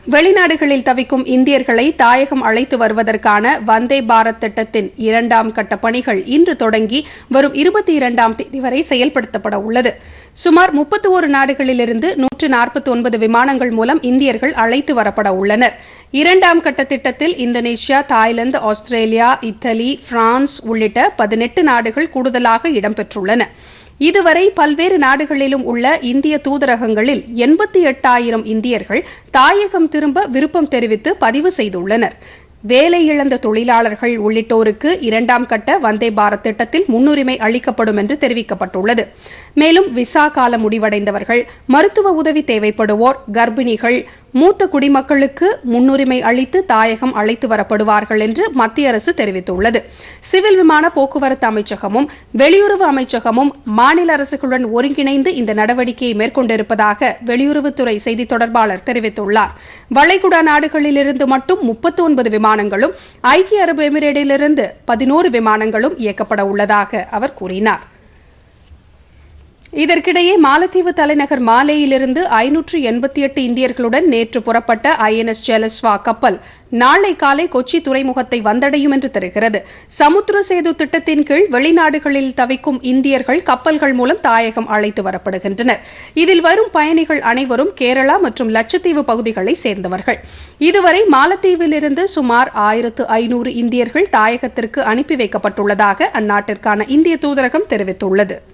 வெளிநாடுகளில் தவிக்கும் இந்தியர்களை தாயகம் அழைத்து வருவதற்கான வந்தே பாரத் திட்டத்தின் இரண்டாம் கட்ட பணிகள் இன்று தொடங்கி வரும் இருபத்தி இரண்டாம் தேதி வரை செயல்படுத்தப்பட உள்ளது சுமார் முப்பத்தி ஒரு நாடுகளிலிருந்து நூற்று நாற்பத்தி ஒன்பது விமானங்கள் மூலம் இந்தியர்கள் அழைத்து வரப்பட உள்ளனர் இரண்டாம் கட்ட திட்டத்தில் Indonesia Thailand Australia Italy France உள்ளிட்ட பதினெட்டு நாடுகள் கூடுதலாக இடம்பெற்றுள்ளன இதுவரை பல்வேறு நாடுகளிலும் உள்ள இந்திய தூதரகங்களில் எண்பத்தி எட்டாயிரம் இந்தியர்கள் தாயகம் திரும்ப விருப்பம் தெரிவித்து பதிவு செய்துள்ளனர் வேலை இழந்த தொழிலாளர்கள் உள்ளிட்டோருக்கு இரண்டாம் கட்ட வந்தே பாரத் திட்டத்தில் முன்னுரிமை அளிக்கப்படும் என்று தெரிவிக்கப்பட்டுள்ளது மேலும் விசா காலம் முடிவடைந்தவர்கள் மருத்துவ உதவி தேவைப்படுவோர் கர்ப்பிணிகள் மூத்த குடிமக்களுக்கு முன்னுரிமை அளித்து தாயகம் அழைத்து வரப்படுவார்கள் என்று மத்திய அரசு தெரிவித்துள்ளது சிவில் விமான போக்குவரத்து அமைச்சகமும் வெளியுறவு அமைச்சகமும் மாநில அரசுகளுடன் ஒருங்கிணைந்து இந்த நடவடிக்கையை மேற்கொண்டிருப்பதாக வெளியுறவுத்துறை செய்தி தொடர்பாளர் தெரிவித்துள்ளார் வளைகுடா நாடுகளிலிருந்து மட்டும் முப்பத்தி ஒன்பது விமானங்களும் ஐக்கிய அரபு எமிரேட்டிலிருந்து பதினோரு விமானங்களும் இயக்கப்பட உள்ளதாக அவர் கூறினார் இதற்கிடையே மாலத்தீவு தலைநகர் மாலேயிலிருந்து ஐநூற்று எண்பத்தி எட்டு இந்தியர்களுடன் நேற்று புறப்பட்ட ஐஎன்எஸ் ஜெலஸ்வா கப்பல் நாளை காலை கொச்சி துறைமுகத்தை வந்தடையும் என்று தெரிகிறது சமுத்திர சேது திட்டத்தின் கீழ் வெளிநாடுகளில் தவிக்கும் இந்தியர்கள் கப்பல்கள் மூலம் தாயகம் அழைத்து வரப்படுகின்றனர் இதில் வரும் பயணிகள் அனைவரும் கேரளா மற்றும் லட்சத்தீவு பகுதிகளை சேர்ந்தவர்கள் இதுவரை மாலத்தீவிலிருந்து சுமார் ஆயிரத்து ஐநூறு இந்தியர்கள் தாயகத்திற்கு அனுப்பி வைக்கப்பட்டுள்ளதாக அந்நாட்டிற்கான இந்திய தூதரகம் தெரிவித்துள்ளது